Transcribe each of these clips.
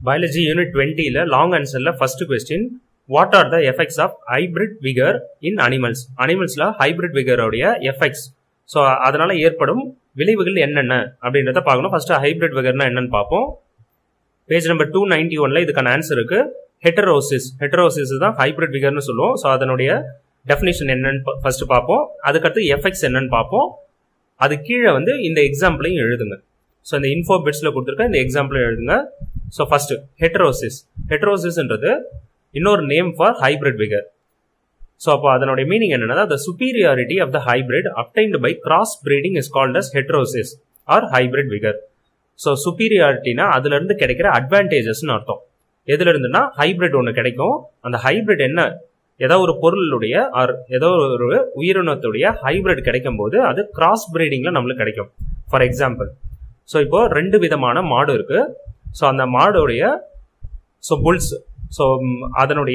biology unit டுவெண்ட்டியில் long ஆன்சரில் first question what are the effects of hybrid vigour in animals அனிமல்ஸில் hybrid விகரோடைய effects so அதனால ஏற்படும் விளைவுகள் என்னென்ன அப்படின்றத பார்க்கணும் ஃபர்ஸ்ட் ஹைபிரிட் விகர்னா என்னன்னு பார்ப்போம் பேஜ் நம்பர் டூ நைன்டி ஒன்ல இதுக்கான ஆன்சர் இருக்கு ஹெட்டரோசிஸ் ஹெட்டரோசிஸ் தான் ஹைபிரிட் விகர்னு சொல்லுவோம் ஸோ அதனுடைய டெஃபினேஷன் என்னன்னு ஃபர்ஸ்ட் பார்ப்போம் அதுக்கடுத்து எஃபெக்ட்ஸ் என்னன்னு பார்ப்போம் அது கீழே வந்து இந்த எக்ஸாம்பிளையும் எழுதுங்க ஸோ இந்த இன்ஃபோ பிட்ஸில் கொடுத்துருக்க இந்த எக்ஸாம்பிளும் எழுதுங்க ஸோ ஃபர்ஸ்ட் ஹெட்ரோசிஸ் ஹெட்ரோசிஸ்ன்றது இன்னொரு name for hybrid vigour so அப்போ அதனுடைய மீனிங் என்னன்னா the superiority of the hybrid obtained by cross breeding is called as heterosis or hybrid vigour so சுப்பீரியாரிட்டினா அதுல இருந்து கிடைக்கிற அட்வான்டேஜஸ்னு அர்த்தம் எதுல இருந்துன்னா ஹைபிரிட் ஒன்று கிடைக்கும் அந்த ஹைபிரிட் என்ன ஏதோ ஒரு பொருளுடைய ஆர் ஏதோ ஒரு உயிரினத்துடைய ஹைபிரிட் கிடைக்கும் போது அது கிராஸ் பிரீடிங்ல நம்மளுக்கு கிடைக்கும் ஃபார் எக்ஸாம்பிள் ஸோ இப்போ ரெண்டு விதமான மாடு இருக்கு ஸோ அந்த மாடோடைய ஸோ புல்ஸ் ஸோ அதனுடைய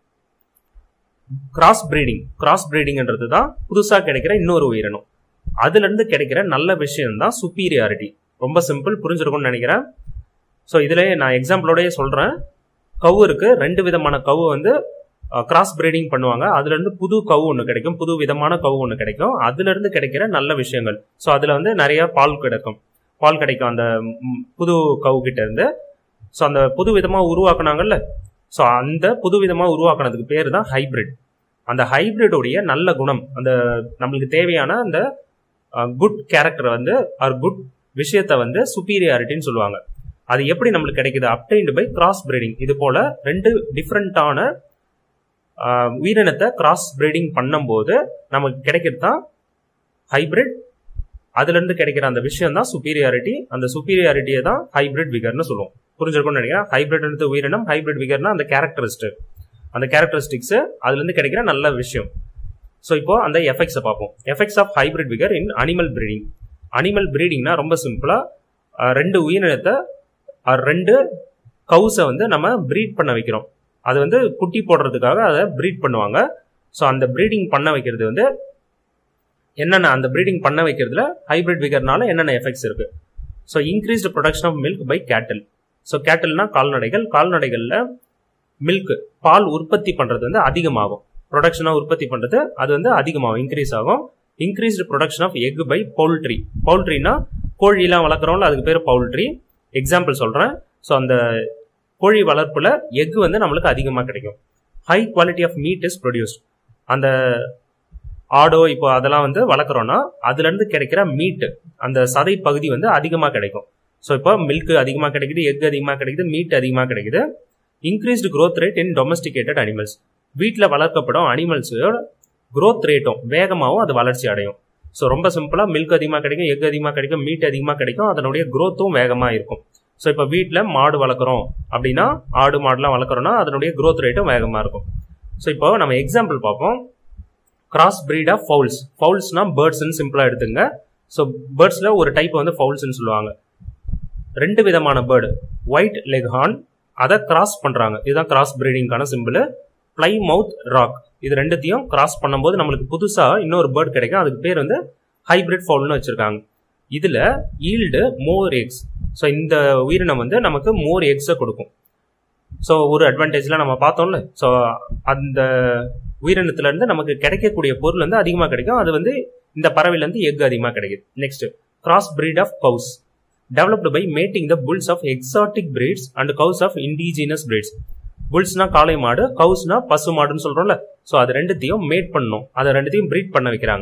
கிராஸ் பிரீடிங் கிராஸ் பிரீடிங்ன்றது தான் புதுசாக கிடைக்கிற இன்னொரு உயிரினம் அதுல இருந்து கிடைக்கிற நல்ல விஷயம் தான் சுப்பீரியாரிட்டி ரொம்ப சிம்பிள் புரிஞ்சிருக்கும்னு நினைக்கிறேன் ஸோ இதுல நான் எக்ஸாம்பிளோடய சொல்றேன் கவு இருக்கு ரெண்டு விதமான கவு வந்து கிராஸ் பிரீடிங் பண்ணுவாங்க அதுல இருந்து புது கவு ஒன்று கிடைக்கும் புது விதமான கவு ஒன்று கிடைக்கும் அதுல இருந்து கிடைக்கிற நல்ல விஷயங்கள் ஸோ அதுல வந்து நிறைய பால் கிடைக்கும் பால் கிடைக்கும் அந்த புது கவு கிட்ட இருந்து ஸோ அந்த புது விதமா உருவாக்குனாங்கல்ல ஸோ அந்த புது விதமா உருவாக்குனதுக்கு பேர் தான் ஹைபிரிட் அந்த ஹைபிரிடுடைய நல்ல குணம் அந்த நம்மளுக்கு தேவையான அந்த குட் கேரக்டர் வந்து ஆர் குட் விஷயத்த வந்து சுப்பீரியாரிட்டின்னு சொல்லுவாங்க அது எப்படி நம்மளுக்கு கிடைக்குது அப்டைன்டு பை கிராஸ் பிரீடிங் இது போல ரெண்டு டிஃப்ரெண்டான உயிரினத்தை கிராஸ் பிரீடிங் பண்ணும்போது நமக்கு கிடைக்கிறது தான் ஹைபிரிட் அதுல இருந்து கிடைக்கிற அந்த விஷயம் தான் சுப்பீரியாரிட்டி அந்த சுப்பீரியாரிட்டியை தான் ஹைபிரிட் விகர்னு சொல்லுவோம் புரிஞ்சிருக்கும்னு நினைக்கிறேன் ஹைபிரிட் உயிரினம் ஹைபிரிட் விகர்னா அந்த கேரக்டரிஸ்டிக் அந்த கேரக்டரிஸ்டிக்ஸ் அதுல இருந்து கிடைக்கிற நல்ல விஷயம் ஸோ இப்போ அந்த எஃபெக்ட்ஸை பார்ப்போம் effects of hybrid vigour in animal breeding animal பிரீடிங்னா ரொம்ப சிம்பிளா ரெண்டு உயிரினத்தை ரெண்டு கவுஸை வந்து நம்ம ப்ரீட் பண்ண வைக்கிறோம் அது வந்து குட்டி போடுறதுக்காக அதை ப்ரீட் பண்ணுவாங்க ஸோ அந்த ப்ரீடிங் பண்ண வைக்கிறது வந்து என்னென்ன அந்த ப்ரீடிங் பண்ண வைக்கிறதுல ஹைபிரிட் விகர்னால என்னென்ன எஃபெக்ட்ஸ் இருக்கு so increased production of milk by cattle so கேட்டில்னா கால்நடைகள் கால்நடைகளில் மில்க் பால் உற்பத்தி பண்ணுறது வந்து அதிகமாகும் ப்ரொடக்ஷனாக உற்பத்தி பண்ணுறது அது வந்து அதிகமாகும் இன்க்ரீஸ் ஆகும் increased production of egg by poultry பவுல்ட்ரினா கோழிலாம் வளர்க்குறோம்ல அதுக்கு பேர் பவுல்ட்ரி எக்ஸாம்பிள் சொல்கிறேன் ஸோ அந்த கோழி வளர்ப்பில் எக் வந்து நம்மளுக்கு அதிகமாக கிடைக்கும் high quality of meat is produced அந்த ஆடோ இப்போ அதெல்லாம் வந்து வளர்க்குறோன்னா அதுலேருந்து கிடைக்கிற மீட் அந்த சதை பகுதி வந்து அதிகமாக கிடைக்கும் ஸோ இப்போ மில்க் அதிகமாக கிடைக்குது எக் அதிகமாக கிடைக்குது மீட் அதிகமாக கிடைக்குது increased growth rate in domesticated animals வீட்டில் வளர்க்கப்படும் அனிமல்ஸோட க்ரோத் ரேட்டும் வேகமாகவும் அது வளர்ச்சி அடையும் ஸோ ரொம்ப சிம்பிளாக மில்க் அதிகமாக கிடைக்கும் எக் அதிகமாக கிடைக்கும் மீட் அதிகமாக கிடைக்கும் அதனுடைய க்ரோத்தும் வேகமாக இருக்கும் ஸோ இப்போ வீட்டில் மாடு வளர்க்குறோம் அப்படின்னா ஆடு மாடுலாம் வளர்க்குறோம்னா அதனுடைய க்ரோத் ரேட்டும் வேகமாக இருக்கும் ஸோ இப்போ நம்ம எக்ஸாம்பிள் பார்ப்போம் கிராஸ் பிரீட் ஆஃப் ஃபவுல்ஸ் ஃபவுல்ஸ்னா பேர்ட்ஸ்னு சிம்பிளாக எடுத்துங்க ஸோ பேர்ட்ஸில் ஒரு டைப் வந்து ஃபவுல்ஸ்னு சொல்லுவாங்க ரெண்டு விதமான பேர்டு ஒயிட் லெக்ஹார்ன் அதை கிராஸ் பண்ணுறாங்க இதுதான் கிராஸ் பிரீடிங்கான சிம்பிள் பிளை மவுத் ராக் இது ரெண்டுத்தையும் கிராஸ் பண்ணும்போது நம்மளுக்கு புதுசாக இன்னொரு பேர்ட் கிடைக்கும் அதுக்கு பேர் வந்து ஹைபிரிட் ஃபவுல்னு வச்சுருக்காங்க இதில் ஈல்டு மோர் எக்ஸ் ஸோ இந்த உயிரினம் வந்து நமக்கு மோர் எக்ஸை கொடுக்கும் ஸோ ஒரு அட்வான்டேஜ்லாம் நம்ம பார்த்தோம்ல ஸோ அந்த உயிரினத்துலேருந்து நமக்கு கிடைக்கக்கூடிய பொருள் வந்து அதிகமாக கிடைக்கும் அது வந்து இந்த பறவையிலேருந்து எக் அதிகமாக கிடைக்குது next cross breed of cows developed by mating the bulls of exotic breeds and cows of indigenous breeds புல்ஸ்னா காளை மாடு கவுஸ்னா பசு மாடுன்னு சொல்றோம்ல ஸோ அது ரெண்டுத்தையும் மேட் பண்ணணும் அதை ரெண்டுத்தையும் பிரீட் பண்ண வைக்கிறாங்க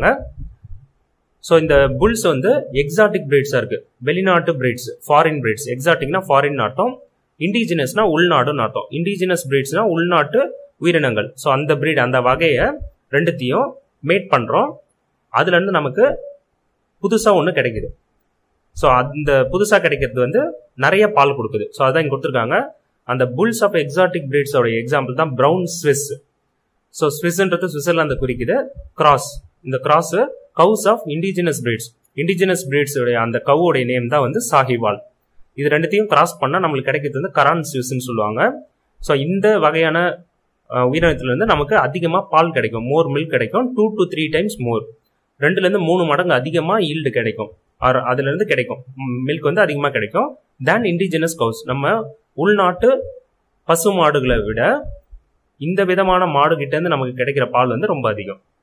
ஸோ இந்த புல்ஸ் வந்து எக்ஸாட்டிக் பிரீட்ஸாக இருக்கு வெளிநாட்டு பிரீட்ஸ் ஃபாரின் பிரீட்ஸ் எக்ஸாட்டிக்னா ஃபாரின் அர்த்தம் இண்டிஜினஸ்னா உள்நாடுன்னு அர்த்தம் இண்டிஜினஸ் பிரீட்ஸ்னா உள்நாட்டு உயிரினங்கள் ஸோ அந்த பிரீட் அந்த வகையை ரெண்டுத்தையும் மேட் பண்ணுறோம் அதுலேருந்து நமக்கு புதுசாக ஒன்று கிடைக்குது ஸோ அந்த புதுசாக கிடைக்கிறது வந்து நிறைய பால் கொடுக்குது ஸோ அதான் இங்கே கொடுத்துருக்காங்க அந்த புல்ஸ் ஆஃப் எக்ஸாட்டிக் பிரீட்ஸோட எக்ஸாம்பிள் தான் ப்ரௌன் ஸ்விஸ் ஸோ ஸ்விஸ்ன்றது சுவிட்சர்லாந்து குறிக்குது கிராஸ் இந்த cross cows of indigenous breeds indigenous பிரீட்ஸோடைய அந்த கவுடைய நேம் தான் வந்து சாஹிவால் இது ரெண்டுத்தையும் கிராஸ் பண்ணால் நம்மளுக்கு கிடைக்கிறது வந்து கரான் ஸ்விஸ்ன்னு சொல்லுவாங்க ஸோ இந்த வகையான உயிரினத்துலேருந்து நமக்கு அதிகமாக பால் கிடைக்கும் மோர் மில்க் கிடைக்கும் two to three times more ரெண்டுலேருந்து மூணு மடங்கு அதிகமாக ஈல்டு கிடைக்கும் ஆர் அதுலேருந்து கிடைக்கும் மில்க் வந்து அதிகமாக கிடைக்கும் தேன் இண்டிஜினஸ் கவுஸ் நம்ம உள்நாட்டு பசு மாடுகளை விட இந்த விதமான மாடு கிட்ட இருந்து நமக்கு கிடைக்கிற பால் வந்து ரொம்ப அதிகம்